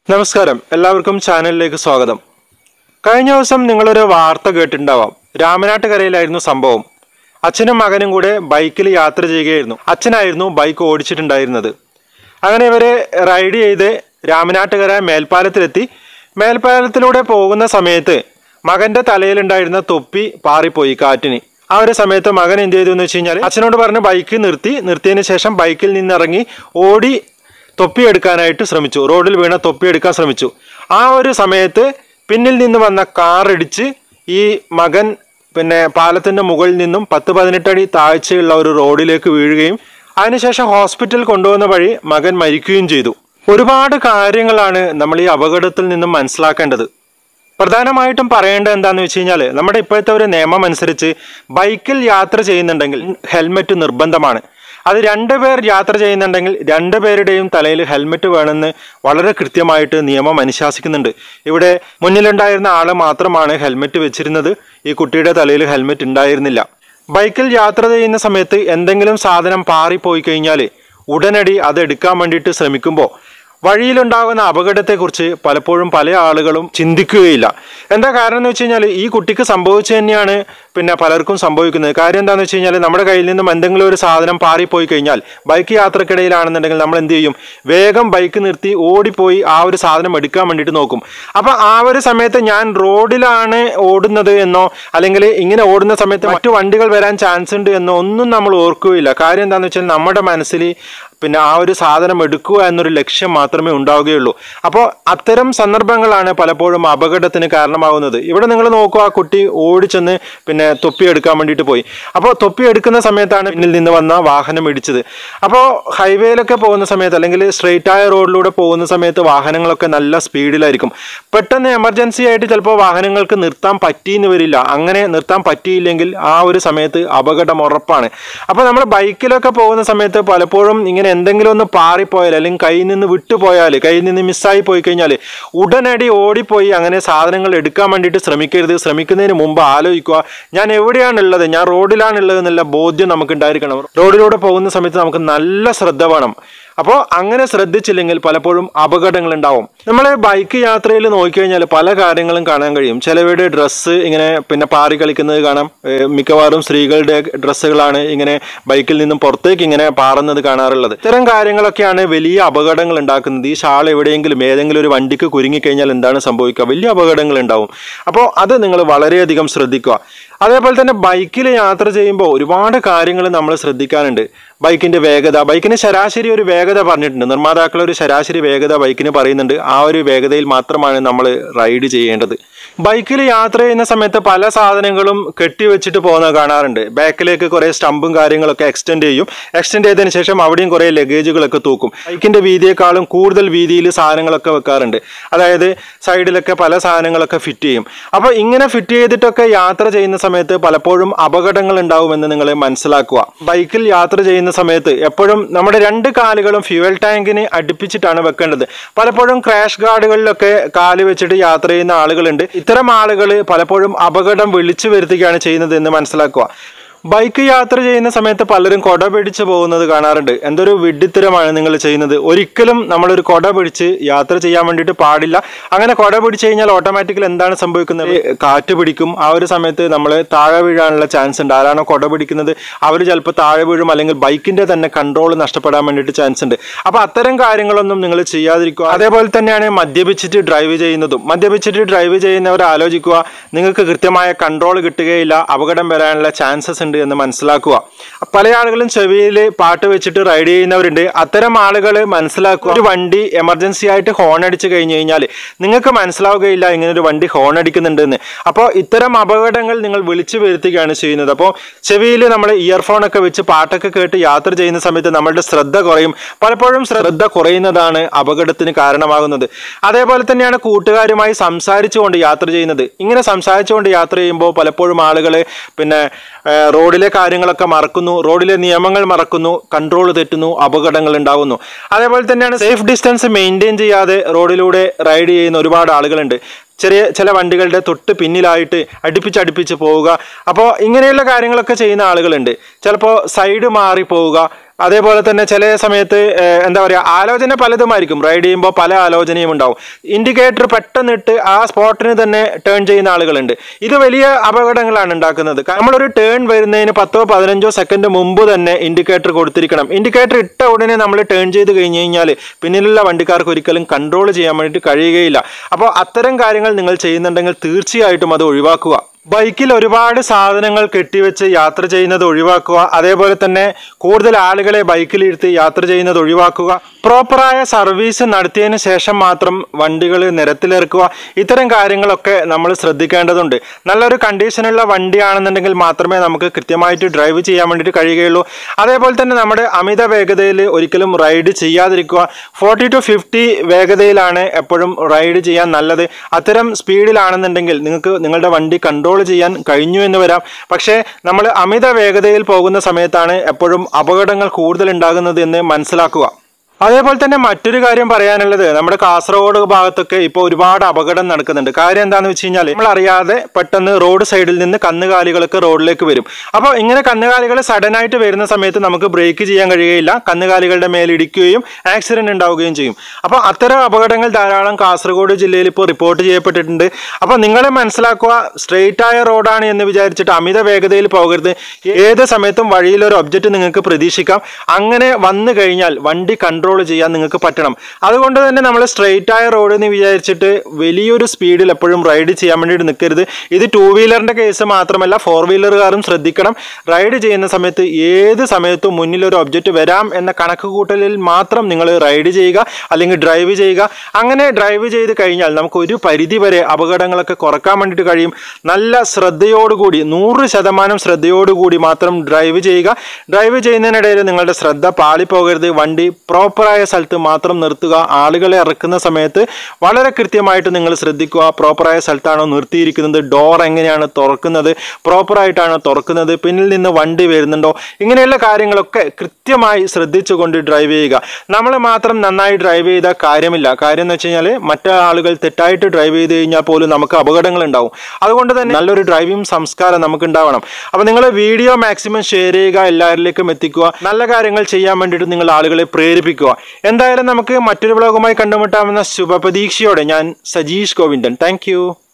നമസ്കാരം എല്ലാവർക്കും ചാനലിലേക്ക് സ്വാഗതം കഴിഞ്ഞ ദിവസം നിങ്ങളൊരു വാർത്ത കേട്ടിട്ടുണ്ടാവാം രാമനാട്ടുകരയിലായിരുന്നു സംഭവം അച്ഛനും മകനും കൂടെ ബൈക്കിൽ യാത്ര ചെയ്യുകയായിരുന്നു അച്ഛനായിരുന്നു ബൈക്ക് ഓടിച്ചിട്ടുണ്ടായിരുന്നത് അങ്ങനെ ഇവരെ റൈഡ് ചെയ്ത് രാമനാട്ടുകര മേൽപ്പാലത്തിലെത്തി മേൽപ്പാലത്തിലൂടെ പോകുന്ന സമയത്ത് മകന്റെ തലയിലുണ്ടായിരുന്ന തൊപ്പി പാറിപ്പോയി കാറ്റിന് ആ ഒരു സമയത്ത് മകൻ എന്ത് ചെയ്തു എന്ന് വെച്ച് കഴിഞ്ഞാൽ അച്ഛനോട് പറഞ്ഞ് ബൈക്ക് നിർത്തി നിർത്തിയതിന് ശേഷം ബൈക്കിൽ നിന്നിറങ്ങി ഓടി തൊപ്പി എടുക്കാനായിട്ട് ശ്രമിച്ചു റോഡിൽ വീണ തൊപ്പി എടുക്കാൻ ശ്രമിച്ചു ആ ഒരു സമയത്ത് പിന്നിൽ നിന്ന് വന്ന കാർ ഇടിച്ച് ഈ മകൻ പിന്നെ പാലത്തിന്റെ മുകളിൽ നിന്നും പത്ത് പതിനെട്ടടി താഴ്ചയുള്ള ഒരു റോഡിലേക്ക് വീഴുകയും അതിനുശേഷം ഹോസ്പിറ്റലിൽ കൊണ്ടുവന്ന വഴി മകൻ മരിക്കുകയും ചെയ്തു ഒരുപാട് കാര്യങ്ങളാണ് നമ്മൾ ഈ അപകടത്തിൽ നിന്നും മനസ്സിലാക്കേണ്ടത് പ്രധാനമായിട്ടും പറയേണ്ടത് എന്താന്ന് വെച്ച് കഴിഞ്ഞാൽ നമ്മുടെ ഇപ്പോഴത്തെ ഒരു നിയമം അനുസരിച്ച് ബൈക്കിൽ യാത്ര ചെയ്യുന്നുണ്ടെങ്കിൽ ഹെൽമെറ്റ് നിർബന്ധമാണ് അത് രണ്ടുപേർ യാത്ര ചെയ്യുന്നുണ്ടെങ്കിൽ രണ്ടുപേരുടെയും തലയിൽ ഹെൽമെറ്റ് വേണമെന്ന് വളരെ കൃത്യമായിട്ട് നിയമം അനുശാസിക്കുന്നുണ്ട് ഇവിടെ മുന്നിലുണ്ടായിരുന്ന ആള് മാത്രമാണ് ഹെൽമെറ്റ് വെച്ചിരുന്നത് ഈ കുട്ടിയുടെ തലയിൽ ഹെൽമെറ്റ് ഉണ്ടായിരുന്നില്ല ബൈക്കിൽ യാത്ര ചെയ്യുന്ന സമയത്ത് എന്തെങ്കിലും സാധനം പാറിപ്പോയി കഴിഞ്ഞാൽ ഉടനടി അത് എടുക്കാൻ വേണ്ടിയിട്ട് ശ്രമിക്കുമ്പോൾ വഴിയിലുണ്ടാകുന്ന അപകടത്തെക്കുറിച്ച് പലപ്പോഴും പല ആളുകളും ചിന്തിക്കുകയില്ല എന്താ കാരണം എന്ന് വെച്ച് കഴിഞ്ഞാൽ ഈ കുട്ടിക്ക് സംഭവിച്ചു തന്നെയാണ് പിന്നെ പലർക്കും സംഭവിക്കുന്നത് കാര്യം എന്താണെന്ന് വെച്ച് കഴിഞ്ഞാൽ നമ്മുടെ കയ്യിൽ നിന്നും എന്തെങ്കിലും ഒരു സാധനം പാറിപ്പോയി കഴിഞ്ഞാൽ ബൈക്ക് യാത്രക്കിടയിലാണെന്നുണ്ടെങ്കിൽ നമ്മൾ എന്ത് ചെയ്യും വേഗം ബൈക്ക് നിർത്തി ഓടിപ്പോയി ആ ഒരു സാധനം എടുക്കാൻ വേണ്ടിയിട്ട് നോക്കും അപ്പൊ ആ ഒരു സമയത്ത് ഞാൻ റോഡിലാണ് ഓടുന്നത് എന്നോ അല്ലെങ്കിൽ ഇങ്ങനെ ഓടുന്ന സമയത്ത് മറ്റു വണ്ടികൾ വരാൻ ചാൻസ് ഉണ്ട് എന്നോ ഒന്നും നമ്മൾ ഓർക്കുകയില്ല കാര്യം എന്താണെന്ന് വെച്ചാൽ നമ്മുടെ മനസ്സിൽ പിന്നെ ആ ഒരു സാധനം എടുക്കുക എന്നൊരു ലക്ഷ്യം മാത്രമേ ഉണ്ടാവുകയുള്ളൂ അപ്പോൾ അത്തരം സന്ദർഭങ്ങളാണ് പലപ്പോഴും അപകടത്തിന് കാരണമാകുന്നത് ഇവിടെ നിങ്ങൾ നോക്കുക ആ കുട്ടി ഓടിച്ചെന്ന് പിന്നെ തൊപ്പി എടുക്കാൻ വേണ്ടിയിട്ട് പോയി അപ്പോൾ തൊപ്പി എടുക്കുന്ന സമയത്താണ് പിന്നിൽ നിന്ന് വന്ന വാഹനം ഇടിച്ചത് അപ്പോൾ ഹൈവേയിലൊക്കെ പോകുന്ന സമയത്ത് അല്ലെങ്കിൽ സ്ട്രെയിറ്റ് ആയ റോഡിലൂടെ പോകുന്ന സമയത്ത് വാഹനങ്ങളൊക്കെ നല്ല സ്പീഡിലായിരിക്കും പെട്ടെന്ന് എമർജൻസി ആയിട്ട് ചിലപ്പോൾ വാഹനങ്ങൾക്ക് നിർത്താൻ പറ്റിയെന്ന് വരില്ല അങ്ങനെ നിർത്താൻ പറ്റിയില്ലെങ്കിൽ ആ ഒരു സമയത്ത് അപകടം ഉറപ്പാണ് അപ്പോൾ നമ്മൾ ബൈക്കിലൊക്കെ പോകുന്ന സമയത്ത് പലപ്പോഴും ഇങ്ങനെ എന്തെങ്കിലും ഒന്ന് പാറിപ്പോയാൽ അല്ലെങ്കിൽ കയ്യിൽ നിന്ന് വിട്ടുപോയാൽ കയ്യിൽ നിന്ന് മിസ്സായി പോയി കഴിഞ്ഞാൽ ഉടനടി ഓടിപ്പോയി അങ്ങനെ സാധനങ്ങൾ എടുക്കാൻ വേണ്ടിയിട്ട് ശ്രമിക്കരുത് ശ്രമിക്കുന്നതിന് മുമ്പ് ആലോചിക്കുക ഞാൻ എവിടെയാണുള്ളത് ഞാൻ റോഡിലാണുള്ളത് എന്നുള്ള ബോധ്യം നമുക്ക് ഉണ്ടായിരിക്കണം റോഡിലൂടെ പോകുന്ന സമയത്ത് നമുക്ക് നല്ല ശ്രദ്ധ വേണം അപ്പോൾ അങ്ങനെ ശ്രദ്ധിച്ചില്ലെങ്കിൽ പലപ്പോഴും അപകടങ്ങൾ ഉണ്ടാവും നമ്മൾ ബൈക്ക് യാത്രയിൽ നോക്കിക്കഴിഞ്ഞാൽ പല കാര്യങ്ങളും കാണാൻ കഴിയും ചിലവരുടെ ഡ്രസ്സ് ഇങ്ങനെ പിന്നെ പാറി കളിക്കുന്നത് കാണാം ഏഹ് മിക്കവാറും സ്ത്രീകളുടെ ഡ്രസ്സുകളാണ് ഇങ്ങനെ ബൈക്കിൽ നിന്നും പുറത്തേക്ക് ഇങ്ങനെ പാറുന്നത് കാണാറുള്ളത് ഇത്തരം കാര്യങ്ങളൊക്കെയാണ് വലിയ അപകടങ്ങൾ ഉണ്ടാക്കുന്നത് ഈ ഷാൾ എവിടെയെങ്കിലും ഏതെങ്കിലും ഒരു വണ്ടിക്ക് കുരുങ്ങിക്കഴിഞ്ഞാൽ എന്താണ് സംഭവിക്കുക വലിയ അപകടങ്ങൾ ഉണ്ടാവും അപ്പോൾ അത് നിങ്ങൾ വളരെയധികം ശ്രദ്ധിക്കുക അതേപോലെ തന്നെ ബൈക്കിൽ യാത്ര ചെയ്യുമ്പോൾ ഒരുപാട് കാര്യങ്ങൾ നമ്മൾ ശ്രദ്ധിക്കാനുണ്ട് ബൈക്കിന്റെ വേഗത ബൈക്കിന് ശരാശരി ഒരു വേഗത പറഞ്ഞിട്ടുണ്ട് നിർമ്മാതാക്കൾ ഒരു ശരാശരി വേഗത ബൈക്കിന് പറയുന്നുണ്ട് ആ ഒരു വേഗതയിൽ മാത്രമാണ് നമ്മൾ റൈഡ് ചെയ്യേണ്ടത് ബൈക്കിൽ യാത്ര ചെയ്യുന്ന സമയത്ത് പല സാധനങ്ങളും കെട്ടിവെച്ചിട്ട് പോകുന്നത് കാണാറുണ്ട് ബാക്കിലേക്ക് കുറേ സ്റ്റമ്പും കാര്യങ്ങളൊക്കെ എക്സ്റ്റെൻഡ് ചെയ്യും എക്സ്റ്റെൻഡ് ചെയ്തതിന് ശേഷം അവിടെയും കുറേ ലഗേജുകളൊക്കെ തൂക്കും ബൈക്കിന്റെ വീതിയേക്കാളും കൂടുതൽ വീതിയിൽ സാധനങ്ങളൊക്കെ വെക്കാറുണ്ട് അതായത് സൈഡിലൊക്കെ പല സാധനങ്ങളൊക്കെ ഫിറ്റ് ചെയ്യും അപ്പോൾ ഇങ്ങനെ ഫിറ്റ് ചെയ്തിട്ടൊക്കെ യാത്ര ചെയ്യുന്ന സമയത്ത് പലപ്പോഴും അപകടങ്ങൾ ഉണ്ടാവുമെന്ന് നിങ്ങൾ മനസ്സിലാക്കുക ബൈക്കിൽ യാത്ര ചെയ്യുന്ന സമയത്ത് എപ്പോഴും നമ്മുടെ രണ്ട് കാലുകളും ഫ്യൂവൽ ടാങ്കിന് അടുപ്പിച്ചിട്ടാണ് വെക്കേണ്ടത് പലപ്പോഴും ക്രാഷ് ഗാർഡുകളിലൊക്കെ കാല് വെച്ചിട്ട് യാത്ര ചെയ്യുന്ന ആളുകളുണ്ട് ഇത്തരം ആളുകൾ പലപ്പോഴും അപകടം വിളിച്ചു വരുത്തുകയാണ് ചെയ്യുന്നത് എന്ന് മനസ്സിലാക്കുക ബൈക്ക് യാത്ര ചെയ്യുന്ന സമയത്ത് പലരും കൊട പിടിച്ച് പോകുന്നത് കാണാറുണ്ട് എന്തൊരു വിഡ്ഢിത്തരമാണ് നിങ്ങൾ ചെയ്യുന്നത് ഒരിക്കലും നമ്മളൊരു കൊട പിടിച്ച് യാത്ര ചെയ്യാൻ വേണ്ടിയിട്ട് പാടില്ല അങ്ങനെ കൊട പിടിച്ച് കഴിഞ്ഞാൽ ഓട്ടോമാറ്റിക്കലി എന്താണ് സംഭവിക്കുന്നത് കാറ്റ് പിടിക്കും ആ ഒരു സമയത്ത് നമ്മൾ താഴെ വീഴാനുള്ള ചാൻസ് ഉണ്ട് ആരാണോ കൊട പിടിക്കുന്നത് അവർ ചിലപ്പോൾ താഴെ വീഴും അല്ലെങ്കിൽ ബൈക്കിന്റെ തന്നെ കൺട്രോൾ നഷ്ടപ്പെടാൻ വേണ്ടിയിട്ട് ചാൻസ് ഉണ്ട് അപ്പോൾ അത്തരം കാര്യങ്ങളൊന്നും നിങ്ങൾ ചെയ്യാതിരിക്കുക അതേപോലെ തന്നെയാണ് മദ്യപിച്ചിട്ട് ഡ്രൈവ് ചെയ്യുന്നതും മദ്യപിച്ചിട്ട് ഡ്രൈവ് ചെയ്യുന്നവർ ആലോചിക്കുക നിങ്ങൾക്ക് കൃത്യമായ കൺട്രോൾ കിട്ടുകയില്ല അപകടം വരാനുള്ള ചാൻസസ് ഉണ്ട് എന്ന് മനസ്സിലാക്കുക പല ആളുകളും ചെവിയിൽ പാട്ട് വെച്ചിട്ട് റൈഡ് ചെയ്യുന്നവരുണ്ട് അത്തരം ആളുകൾ മനസ്സിലാക്കുക ഒരു വണ്ടി എമർജൻസി ആയിട്ട് ഹോൺ അടിച്ച് കഴിഞ്ഞു കഴിഞ്ഞാൽ നിങ്ങൾക്ക് മനസ്സിലാവുകയില്ല ഇങ്ങനെ ഒരു വണ്ടി ഹോൺ അടിക്കുന്നുണ്ട് എന്ന് അപ്പോൾ ഇത്തരം അപകടങ്ങൾ നിങ്ങൾ വിളിച്ചു വരുത്തുകയാണ് ചെയ്യുന്നത് അപ്പോൾ ചെവിയിൽ നമ്മൾ ഇയർഫോൺ ഒക്കെ വെച്ച് പാട്ടൊക്കെ കേട്ട് യാത്ര ചെയ്യുന്ന സമയത്ത് നമ്മളുടെ ശ്രദ്ധ കുറയും പലപ്പോഴും ശ്രദ്ധ കുറയുന്നതാണ് അപകടത്തിന് കാരണമാകുന്നത് അതേപോലെ തന്നെയാണ് കൂട്ടുകാരുമായി സംസാരിച്ചുകൊണ്ട് യാത്ര ചെയ്യുന്നത് ഇങ്ങനെ സംസാരിച്ചുകൊണ്ട് യാത്ര ചെയ്യുമ്പോൾ പലപ്പോഴും ആളുകൾ പിന്നെ ഏഹ്, റോഡിലെ കാര്യങ്ങളൊക്കെ മറക്കുന്നു റോഡിലെ നിയമങ്ങൾ മറക്കുന്നു കൺട്രോൾ തെറ്റുന്നു അപകടങ്ങൾ ഉണ്ടാകുന്നു അതേപോലെ തന്നെയാണ് സേഫ് ഡിസ്റ്റൻസ് മെയിൻറ്റെയിൻ ചെയ്യാതെ റോഡിലൂടെ റൈഡ് ചെയ്യുന്ന ഒരുപാട് ആളുകളുണ്ട് ചെറിയ ചില വണ്ടികളുടെ തൊട്ട് പിന്നിലായിട്ട് അടുപ്പിച്ച് അടുപ്പിച്ച് പോവുക അപ്പോൾ ഇങ്ങനെയുള്ള കാര്യങ്ങളൊക്കെ ചെയ്യുന്ന ആളുകളുണ്ട് ചിലപ്പോൾ സൈഡ് മാറി പോവുക അതേപോലെ തന്നെ ചില സമയത്ത് ഏഹ്, എന്താ പറയുക ആലോചന പലതുമായിരിക്കും റൈഡ് ചെയ്യുമ്പോൾ പല ആലോചനയും ഉണ്ടാവും ഇൻഡിക്കേറ്റർ പെട്ടെന്നിട്ട് ആ സ്പോട്ടിന് തന്നെ ടേൺ ചെയ്യുന്ന ആളുകളുണ്ട് ഇത് വലിയ അപകടങ്ങളാണ് ഉണ്ടാക്കുന്നത് കാരണം നമ്മളൊരു ടേൺ വരുന്നതിന് പത്തോ പതിനഞ്ചോ സെക്കൻഡ് മുമ്പ് തന്നെ ഇൻഡിക്കേറ്റർ കൊടുത്തിരിക്കണം ഇൻഡിക്കേറ്റർ ഇട്ട ഉടനെ നമ്മൾ ടേൺ ചെയ്ത് കഴിഞ്ഞ് കഴിഞ്ഞാൽ പിന്നിലുള്ള വണ്ടിക്കാർക്ക് ഒരിക്കലും കൺട്രോൾ ചെയ്യാൻ വേണ്ടിയിട്ട് കഴിയുകയില്ല അപ്പോൾ അത്തരം കാര്യങ്ങൾ നിങ്ങൾ ചെയ്യുന്നുണ്ടെങ്കിൽ തീർച്ചയായിട്ടും അത് ഒഴിവാക്കുക ബൈക്കിൽ ഒരുപാട് സാധനങ്ങൾ കെട്ടിവെച്ച് യാത്ര ചെയ്യുന്നത് ഒഴിവാക്കുക അതേപോലെ തന്നെ കൂടുതൽ ആളുകളെ ബൈക്കിലിരുത്തി യാത്ര ചെയ്യുന്നത് ഒഴിവാക്കുക പ്രോപ്പറായ സർവീസ് നടത്തിയതിന് ശേഷം മാത്രം വണ്ടികൾ നിരത്തിലിറക്കുക ഇത്തരം കാര്യങ്ങളൊക്കെ നമ്മൾ ശ്രദ്ധിക്കേണ്ടതുണ്ട് നല്ലൊരു കണ്ടീഷനുള്ള വണ്ടിയാണെന്നുണ്ടെങ്കിൽ മാത്രമേ നമുക്ക് കൃത്യമായിട്ട് ഡ്രൈവ് ചെയ്യാൻ വേണ്ടിയിട്ട് കഴിയുകയുള്ളൂ അതേപോലെ തന്നെ നമ്മുടെ അമിത വേഗതയിൽ ഒരിക്കലും റൈഡ് ചെയ്യാതിരിക്കുക ഫോർട്ടി ടു ഫിഫ്റ്റി വേഗതയിലാണ് എപ്പോഴും റൈഡ് ചെയ്യാൻ നല്ലത് അത്തരം സ്പീഡിലാണെന്നുണ്ടെങ്കിൽ നിങ്ങൾക്ക് നിങ്ങളുടെ വണ്ടി കൺട്രോൾ ചെയ്യാൻ കഴിഞ്ഞു എന്ന് വരാം പക്ഷേ നമ്മൾ അമിത വേഗതയിൽ പോകുന്ന സമയത്താണ് എപ്പോഴും അപകടങ്ങൾ കൂടുതൽ ഉണ്ടാകുന്നത് എന്ന് മനസ്സിലാക്കുക അതേപോലെ തന്നെ മറ്റൊരു കാര്യം പറയാനുള്ളത് നമ്മുടെ കാസർഗോഡ് ഭാഗത്തൊക്കെ ഇപ്പോൾ ഒരുപാട് അപകടം നടക്കുന്നുണ്ട് കാര്യം എന്താണെന്ന് വെച്ച് കഴിഞ്ഞാൽ നമ്മൾ അറിയാതെ പെട്ടെന്ന് റോഡ് സൈഡിൽ നിന്ന് കന്നുകാലികളൊക്കെ റോഡിലേക്ക് വരും അപ്പോൾ ഇങ്ങനെ കന്നുകാലികൾ സഡൻ ആയിട്ട് വരുന്ന സമയത്ത് നമുക്ക് ബ്രേക്ക് ചെയ്യാൻ കഴിയുകയില്ല കന്നുകാലികളുടെ മേൽ ഇടിക്കുകയും ആക്സിഡന്റ് ഉണ്ടാവുകയും ചെയ്യും അപ്പോൾ അത്തരം അപകടങ്ങൾ ധാരാളം കാസർഗോഡ് ജില്ലയിൽ ഇപ്പോൾ റിപ്പോർട്ട് ചെയ്യപ്പെട്ടിട്ടുണ്ട് അപ്പോൾ നിങ്ങൾ മനസ്സിലാക്കുക സ്ട്രെയിറ്റ് ആയ റോഡാണ് എന്ന് വിചാരിച്ചിട്ട് അമിത വേഗതയിൽ പോകരുത് ഏത് സമയത്തും വഴിയിൽ ഒരു ഒബ്ജക്റ്റ് നിങ്ങൾക്ക് പ്രതീക്ഷിക്കാം അങ്ങനെ വന്നു കഴിഞ്ഞാൽ വണ്ടി കൺട്രോൾ ചെയ്യാൻ നിങ്ങൾക്ക് പറ്റണം അതുകൊണ്ട് തന്നെ നമ്മൾ സ്ട്രെയിറ്റ് ആയ റോഡ് എന്ന് വിചാരിച്ചിട്ട് വലിയൊരു സ്പീഡിൽ എപ്പോഴും റൈഡ് ചെയ്യാൻ വേണ്ടിയിട്ട് നിൽക്കരുത് ഇത് ടൂ വീലറിന്റെ കേസ് മാത്രമല്ല ഫോർ വീലറുകാരും ശ്രദ്ധിക്കണം റൈഡ് ചെയ്യുന്ന സമയത്ത് ഏത് സമയത്തും മുന്നിൽ ഒരു ഒബ്ജക്റ്റ് വരാം എന്ന കണക്ക് കൂട്ടലിൽ മാത്രം നിങ്ങൾ റൈഡ് ചെയ്യുക അല്ലെങ്കിൽ ഡ്രൈവ് ചെയ്യുക അങ്ങനെ ഡ്രൈവ് ചെയ്ത് കഴിഞ്ഞാൽ നമുക്ക് ഒരു പരിധി വരെ അപകടങ്ങളൊക്കെ കുറക്കാൻ വേണ്ടിയിട്ട് കഴിയും നല്ല ശ്രദ്ധയോടുകൂടി നൂറ് ശതമാനം ശ്രദ്ധയോടുകൂടി മാത്രം ഡ്രൈവ് ചെയ്യുക ഡ്രൈവ് ചെയ്യുന്നതിനിടയിൽ നിങ്ങളുടെ ശ്രദ്ധ പാളിപ്പോകരുത് വണ്ടി പ്രോപ്പറായ സ്ഥലത്ത് മാത്രം നിർത്തുക ആളുകളെ ഇറക്കുന്ന സമയത്ത് വളരെ കൃത്യമായിട്ട് നിങ്ങൾ ശ്രദ്ധിക്കുക പ്രോപ്പറായ സ്ഥലത്താണോ നിർത്തിയിരിക്കുന്നത് ഡോർ എങ്ങനെയാണ് തുറക്കുന്നത് പ്രോപ്പറായിട്ടാണോ തുറക്കുന്നത് പിന്നിൽ നിന്ന് വണ്ടി വരുന്നുണ്ടോ ഇങ്ങനെയുള്ള കാര്യങ്ങളൊക്കെ കൃത്യമായി ശ്രദ്ധിച്ചുകൊണ്ട് ഡ്രൈവ് ചെയ്യുക നമ്മൾ മാത്രം നന്നായി ഡ്രൈവ് ചെയ്താൽ കാര്യമില്ല കാര്യം എന്ന് വെച്ച് കഴിഞ്ഞാൽ മറ്റു ആളുകൾ തെറ്റായിട്ട് ഡ്രൈവ് ചെയ്ത് കഴിഞ്ഞാൽ പോലും നമുക്ക് അപകടങ്ങൾ ഉണ്ടാവും അതുകൊണ്ട് തന്നെ നല്ലൊരു ഡ്രൈവിംഗ് സംസ്കാരം നമുക്ക് ഉണ്ടാവണം അപ്പോൾ നിങ്ങൾ വീഡിയോ മാക്സിമം ഷെയർ ചെയ്യുക എല്ലാവരിലേക്കും എത്തിക്കുക നല്ല കാര്യങ്ങൾ ചെയ്യാൻ വേണ്ടിയിട്ട് നിങ്ങൾ ആളുകളെ പ്രേരിപ്പിക്കുക എന്തായാലും നമുക്ക് മറ്റൊരു വ്ളോഗുമായി കണ്ടുമുട്ടാമെന്ന ശുഭപ്രതീക്ഷയോടെ ഞാൻ സജീഷ് ഗോവിന്ദൻ താങ്ക്